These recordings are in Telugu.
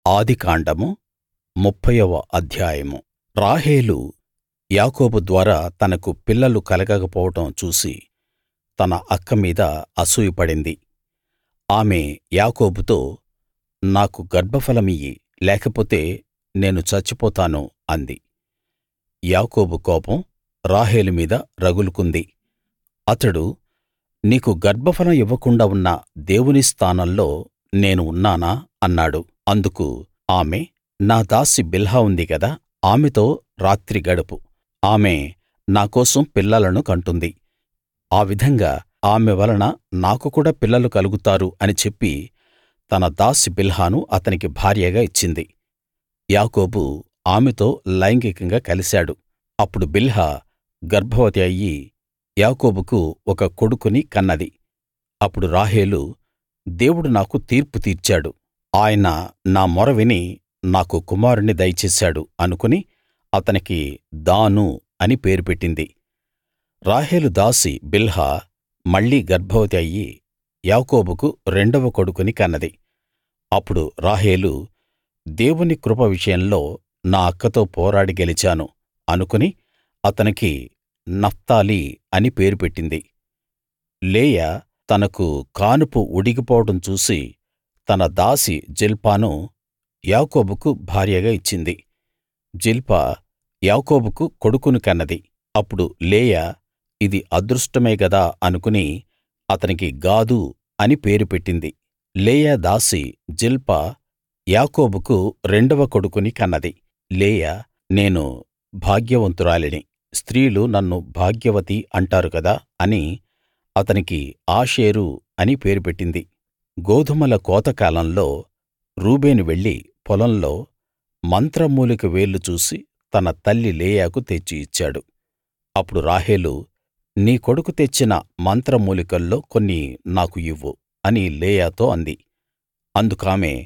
ఆదికాండము ముప్ఫైవ అధ్యాయము రాహేలు యాకోబు ద్వారా తనకు పిల్లలు కలగకపోవడం చూసి తన అక్క మీద అసూయపడింది ఆమె యాకోబుతో నాకు గర్భఫలమియ్యి లేకపోతే నేను చచ్చిపోతాను అంది యాకోబు కోపం రాహేలు మీద రగులుకుంది అతడు నీకు గర్భఫలం ఇవ్వకుండా ఉన్న దేవుని స్థానంలో నేను ఉన్నానా అన్నాడు అందుకు ఆమె నా దాసి బిల్హా ఉంది గదా ఆమెతో రాత్రి గడుపు ఆమె నా కోసం పిల్లలను కంటుంది ఆ విధంగా ఆమె వలన నాకు కూడా పిల్లలు కలుగుతారు అని చెప్పి తన దాసి బిల్హాను అతనికి భార్యగా ఇచ్చింది యాకోబు ఆమెతో లైంగికంగా కలిశాడు అప్పుడు బిల్హా గర్భవతి అయ్యి యాకోబుకు ఒక కొడుకుని కన్నది అప్పుడు రాహేలు దేవుడు నాకు తీర్పు తీర్చాడు ఆయన నా మొర విని నాకు కుమారుణ్ణి దయచేశాడు అనుకుని అతనికి దాను అని పేరు పెట్టింది రాహేలు దాసి బిల్హా మళ్ళీ గర్భవతి అయ్యి యాకోబుకు రెండవ కొడుకుని కన్నది అప్పుడు రాహేలు దేవుని కృప విషయంలో నా అక్కతో పోరాడి గెలిచాను అనుకుని అతనికి నఫ్తాలి అని పేరు పెట్టింది లేయా తనకు కానుపు ఉడిగిపోవడం చూసి తన దాసి జిల్పాను యాకోబుకు భార్యగా ఇచ్చింది జిల్పా యాకోబుకు కొడుకుని కన్నది అప్పుడు లేయా ఇది అదృష్టమే గదా అనుకుని అతనికి గాదు అని పేరు పెట్టింది లేయా దాసి జిల్పా యాకోబుకు రెండవ కొడుకుని కన్నది లేయా నేను భాగ్యవంతురాలిని స్త్రీలు నన్ను భాగ్యవతి అంటారు కదా అని అతనికి ఆషేరు అని పేరు పెట్టింది గోధుమల కోతకాలంలో రూబేను వెళ్లి పొలంలో మంత్రమూలిక వేర్లు చూసి తన తల్లి లేయాకు తెచ్చి ఇచ్చాడు అప్పుడు రాహేలు నీ కొడుకు తెచ్చిన మంత్రమూలికల్లో కొన్ని నాకు ఇవ్వు అని లేయాతో అంది అందుకామె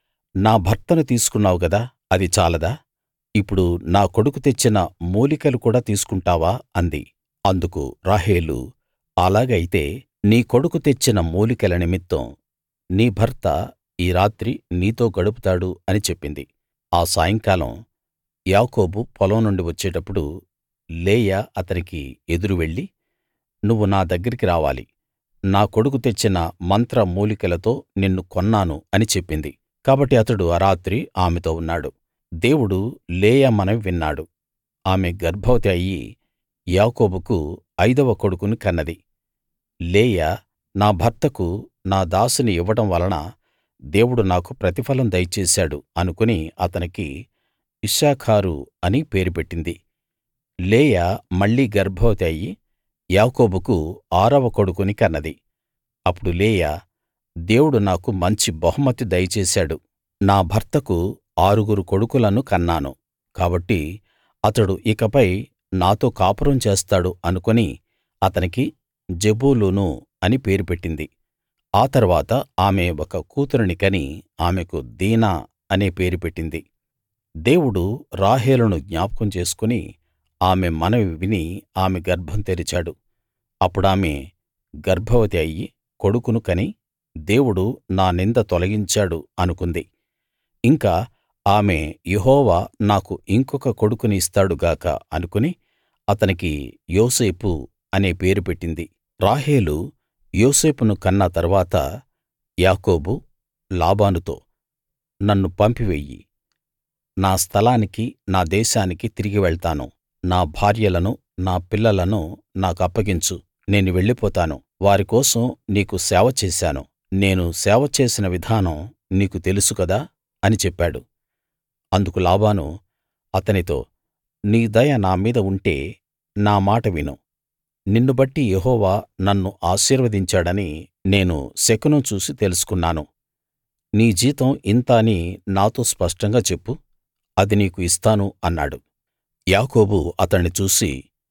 నా భర్తను తీసుకున్నావు గదా అది చాలదా ఇప్పుడు నా కొడుకు తెచ్చిన మూలికలు కూడా తీసుకుంటావా అంది అందుకు రాహేలు అలాగైతే నీ కొడుకు తెచ్చిన మూలికల నిమిత్తం నీ భర్త ఈ రాత్రి నీతో గడుపుతాడు అని చెప్పింది ఆ సాయంకాలం యాకోబు పొలం నుండి వచ్చేటప్పుడు లేయా అతనికి ఎదురు వెళ్లి నువ్వు నా దగ్గరికి రావాలి నా కొడుకు తెచ్చిన మంత్ర మూలికలతో నిన్ను కొన్నాను అని చెప్పింది కాబట్టి అతడు ఆ రాత్రి ఆమెతో ఉన్నాడు దేవుడు లేయా మనవి విన్నాడు ఆమె గర్భవతి అయ్యి యాకోబుకు ఐదవ కొడుకుని కన్నది లేయా నా భర్తకు నా దాసిని ఇవ్వడం వలన దేవుడు నాకు ప్రతిఫలం దయచేశాడు అనుకుని అతనికి ఇశ్శాఖారు అని పేరు పెట్టింది లేయా మళ్ళీ గర్భవతి అయ్యి యాకోబుకు ఆరవ కొడుకుని కన్నది అప్పుడు లేయా దేవుడు నాకు మంచి బహుమతి దయచేశాడు నా భర్తకు ఆరుగురు కొడుకులను కన్నాను కాబట్టి అతడు ఇకపై నాతో కాపురం చేస్తాడు అనుకుని అతనికి జెబూలూను అని పేరు పెట్టింది ఆ తరువాత ఆమె ఒక కూతురిని కని ఆమెకు దీనా అనే పేరు పెట్టింది దేవుడు రాహేలును జ్ఞాపకం చేసుకుని ఆమె మనవి విని ఆమె గర్భం తెరిచాడు అప్పుడామె గర్భవతి అయ్యి కొడుకును కని దేవుడు నా నింద తొలగించాడు అనుకుంది ఇంకా ఆమె యెహోవా నాకు ఇంకొక కొడుకుని ఇస్తాడు గాక అనుకుని అతనికి యోసేపు అనే పేరు పెట్టింది రాహేలు యోసేపును కన్న తరువాత యాకోబు లాబానుతో నన్ను పంపివెయ్యి నా స్థలానికి నా దేశానికి తిరిగి వెళ్తాను నా భార్యలను నా పిల్లలను నాకప్పగించు నేను వెళ్ళిపోతాను వారి కోసం నీకు సేవ చేశాను నేను సేవ చేసిన విధానం నీకు తెలుసు కదా అని చెప్పాడు అందుకు లాబాను అతనితో నీ దయ నా మీద ఉంటే నా మాట విను నిన్ను బట్టి యెహోవా నన్ను ఆశీర్వదించాడని నేను శకునం చూసి తెలుసుకున్నాను నీ జీతం ఇంత అని నాతో స్పష్టంగా చెప్పు అది నీకు ఇస్తాను అన్నాడు యాకోబు అతణ్ణి చూసి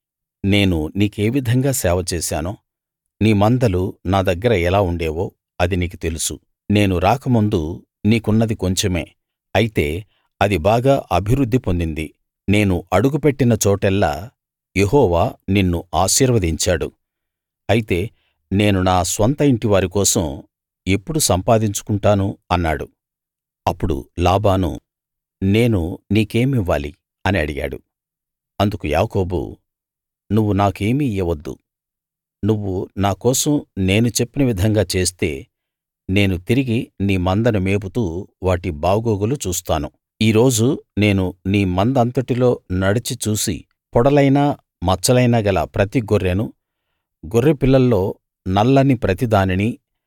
నేను నీకే విధంగా సేవ చేశానో నీ మందలు నా దగ్గర ఎలా ఉండేవో అది నీకు తెలుసు నేను రాకముందు నీకున్నది కొంచెమే అయితే అది బాగా అభివృద్ధి పొందింది నేను అడుగుపెట్టిన చోటెల్లా యెహోవా నిన్ను ఆశీర్వదించాడు అయితే నేను నా స్వంత ఇంటివారి కోసం ఎప్పుడు సంపాదించుకుంటాను అన్నాడు అప్పుడు లాబాను నేను నీకేమివ్వాలి అని అడిగాడు అందుకు యాకోబు నువ్వు నాకేమీ ఇయ్యవద్దు నువ్వు నా కోసం నేను చెప్పిన విధంగా చేస్తే నేను తిరిగి నీ మందను మేపుతూ వాటి బాగోగులు చూస్తాను ఈ రోజు నేను నీ మందంతటిలో నడిచి చూసి పొడలైనా మచ్చలైనా గల ప్రతి గొర్రెను గొర్రెపిల్లల్లో నల్లని ప్రతిదానినీ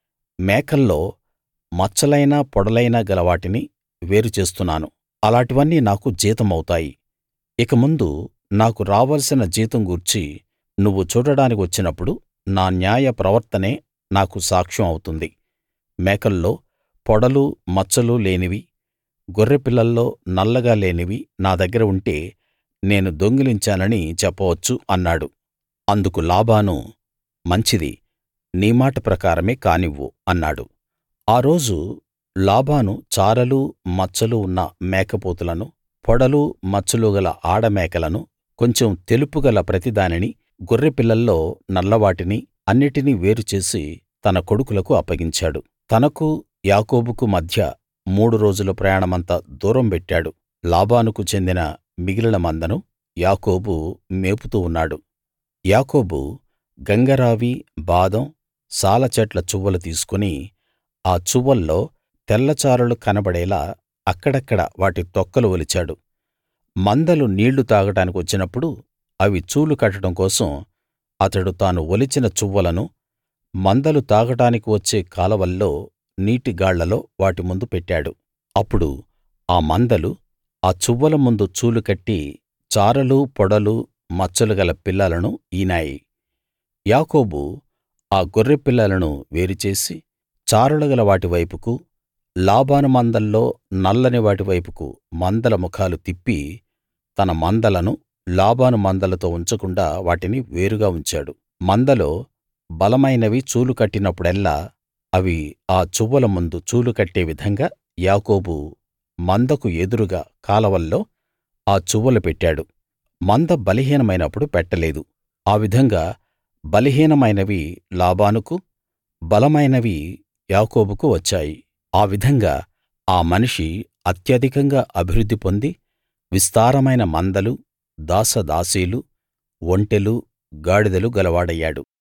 మేకల్లో మచ్చలైనా పొడలైనా గల వాటిని వేరు చేస్తున్నాను అలాటివన్నీ నాకు జీతమవుతాయి ఇక ముందు నాకు రావలసిన జీతం గూర్చి నువ్వు చూడడానికి వచ్చినప్పుడు నా న్యాయ ప్రవర్తనే నాకు సాక్ష్యం అవుతుంది మేకల్లో పొడలు మచ్చలు లేనివి గొర్రెపిల్లల్లో నల్లగా లేనివి నా దగ్గర ఉంటే నేను దొంగిలించానని చెప్పవచ్చు అన్నాడు అందుకు లాబాను మంచిది నీ మాట ప్రకారమే కానివ్వు అన్నాడు ఆ రోజు లాబాను చారలు మచ్చలు ఉన్న మేకపోతులను పొడలు మచ్చలు గల ఆడమేకలను కొంచెం తెలుపు గల ప్రతిదానిని గొర్రెపిల్లల్లో నల్లవాటిని అన్నిటినీ వేరు చేసి తన కొడుకులకు అప్పగించాడు తనకు యాకోబుకు మధ్య మూడు రోజుల ప్రయాణమంత దూరం పెట్టాడు లాబానుకు చెందిన మిగిలిన మందను యాకోబు మేపుతూ ఉన్నాడు యాకోబు గంగరావి బాదం సాల చెట్ల చువ్వలు తీసుకుని ఆ చువ్వల్లో తెల్లచారలు కనబడేలా అక్కడక్కడ వాటి తొక్కలు ఒలిచాడు మందలు నీళ్లు తాగడానికి వచ్చినప్పుడు అవి చూలు కట్టడం కోసం అతడు తాను ఒలిచిన చువ్వలను మందలు తాగడానికి వచ్చే కాలవల్లో నీటి గాళ్లలో వాటి ముందు పెట్టాడు అప్పుడు ఆ మందలు ఆ చువ్వల ముందు చూలు కట్టి చారలు పొడలు మచ్చలు గల పిల్లలను ఈనాయి యాకోబు ఆ గొర్రె పిల్లలను వేరుచేసి చారలు గల వాటి వైపుకు లాబాను మందల్లో నల్లని వాటి వైపుకు మందల ముఖాలు తిప్పి తన మందలను లాబాను మందలతో ఉంచకుండా వాటిని వేరుగా ఉంచాడు మందలో బలమైనవి చూలు కట్టినప్పుడెల్లా అవి ఆ చువ్వల ముందు చూలు కట్టే విధంగా యాకోబు మందకు ఎదురుగా కాలవల్లో ఆ చువ్వలు పెట్టాడు మంద బలహీనమైనప్పుడు పెట్టలేదు ఆ విధంగా బలహీనమైనవి లాబానుకు బలమైనవి యాకోబుకు వచ్చాయి ఆ విధంగా ఆ మనిషి అత్యధికంగా అభివృద్ధి పొంది విస్తారమైన మందలు దాసదాసీలు ఒంటెలు గాడిదలు గలవాడయ్యాడు